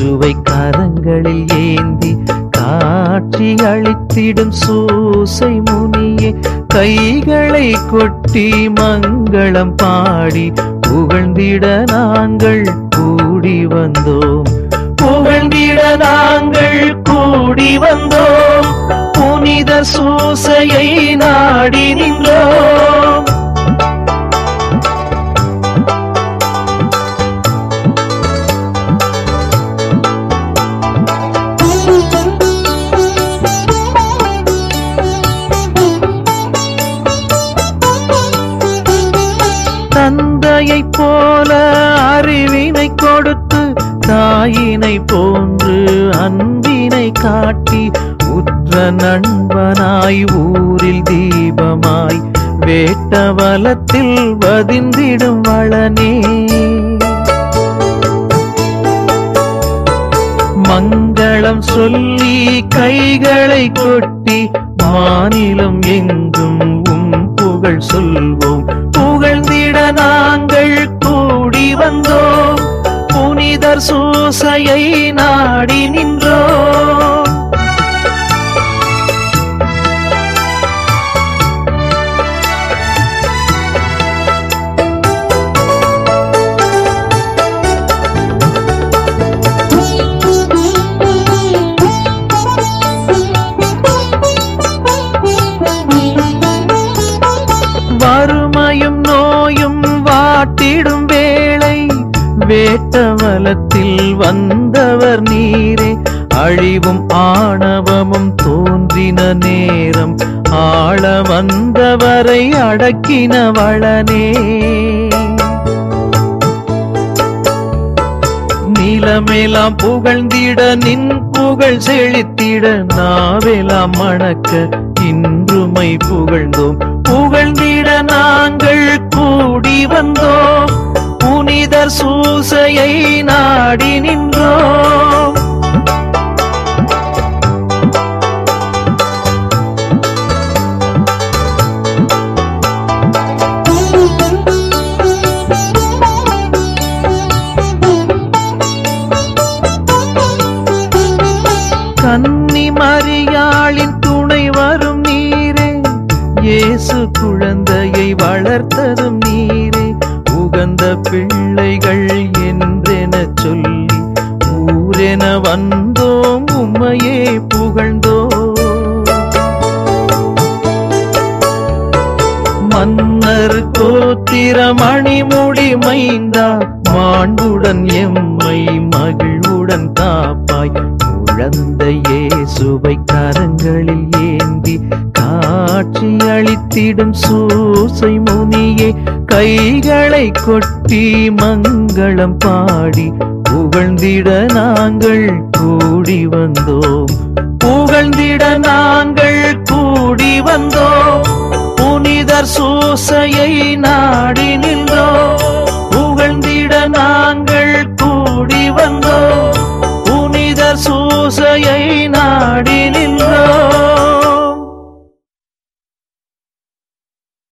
இயேசுவை கரங்களில் ஏந்தி காட்சி அளித்திடும் சூசை முனியே கைகளை கொட்டி மங்களம் பாடி புகழ்ந்திட நாங்கள் கூடி வந்தோம் புகழ்ந்திட நாங்கள் கூடி வந்தோம் புனித சூசையை நாடி நின்றோம் தந்தையைப் போல அறிவினை கொடுத்து தாயினை போன்று அன்பினை காட்டி உற்ற நண்பனாய் ஊரில் தீபமாய் வேட்டவலத்தில் வதிந்திடும் வளனே மங்களம் சொல்லி கைகளை கொட்டி மாநிலம் எங்கும் உம் புகழ் சொல்வோம் புகழ்ந்திட நாங்கள் கூடி வந்தோம் புனிதர் சூசையை நாடி நின்றோம் வறுமையும் நோயும் வாட்டிடும் வேளை வேட்டவலத்தில் வந்தவர் நீரே அழிவும் ஆணவமும் தோன்றின நேரம் ஆள வந்தவரை அடக்கின வளனே நிலமெல்லாம் புகழ்ந்திட நின் புகழ் செழித்திட நாவெல்லாம் மணக்க இன்றுமை புகழ்ந்தோம் புகழ்ந்திட நாங்கள் கூடி வந்தோம் புனிதர் சூசையை நாடி நின்றோம் கன்னி மரியாளின் துணை வரும் நீரே இயேசு குழந்தையை வளர்த்ததும் நீரே உகந்த பிள்ளைகள் என்றென சொல்லி ஊரென வந்தோம் உம்மையே புகழ்ந்தோம் மன்னர் கோத்திர மணிமுடி மைந்தா மாண்புடன் எம்மை மகிழ்வுடன் காப்பாய் குழந்தை இயேசுவை கரங்களில் ஏந்தி காட்சி அளித்திடும் சூசை முனியே கைகளை கொட்டி மங்களம் பாடி புகழ்ந்திட நாங்கள் கூடி வந்தோம் புகழ்ந்திட நாங்கள் கூடி வந்தோம் புனிதர் சூசையை நாடி நின்றோம்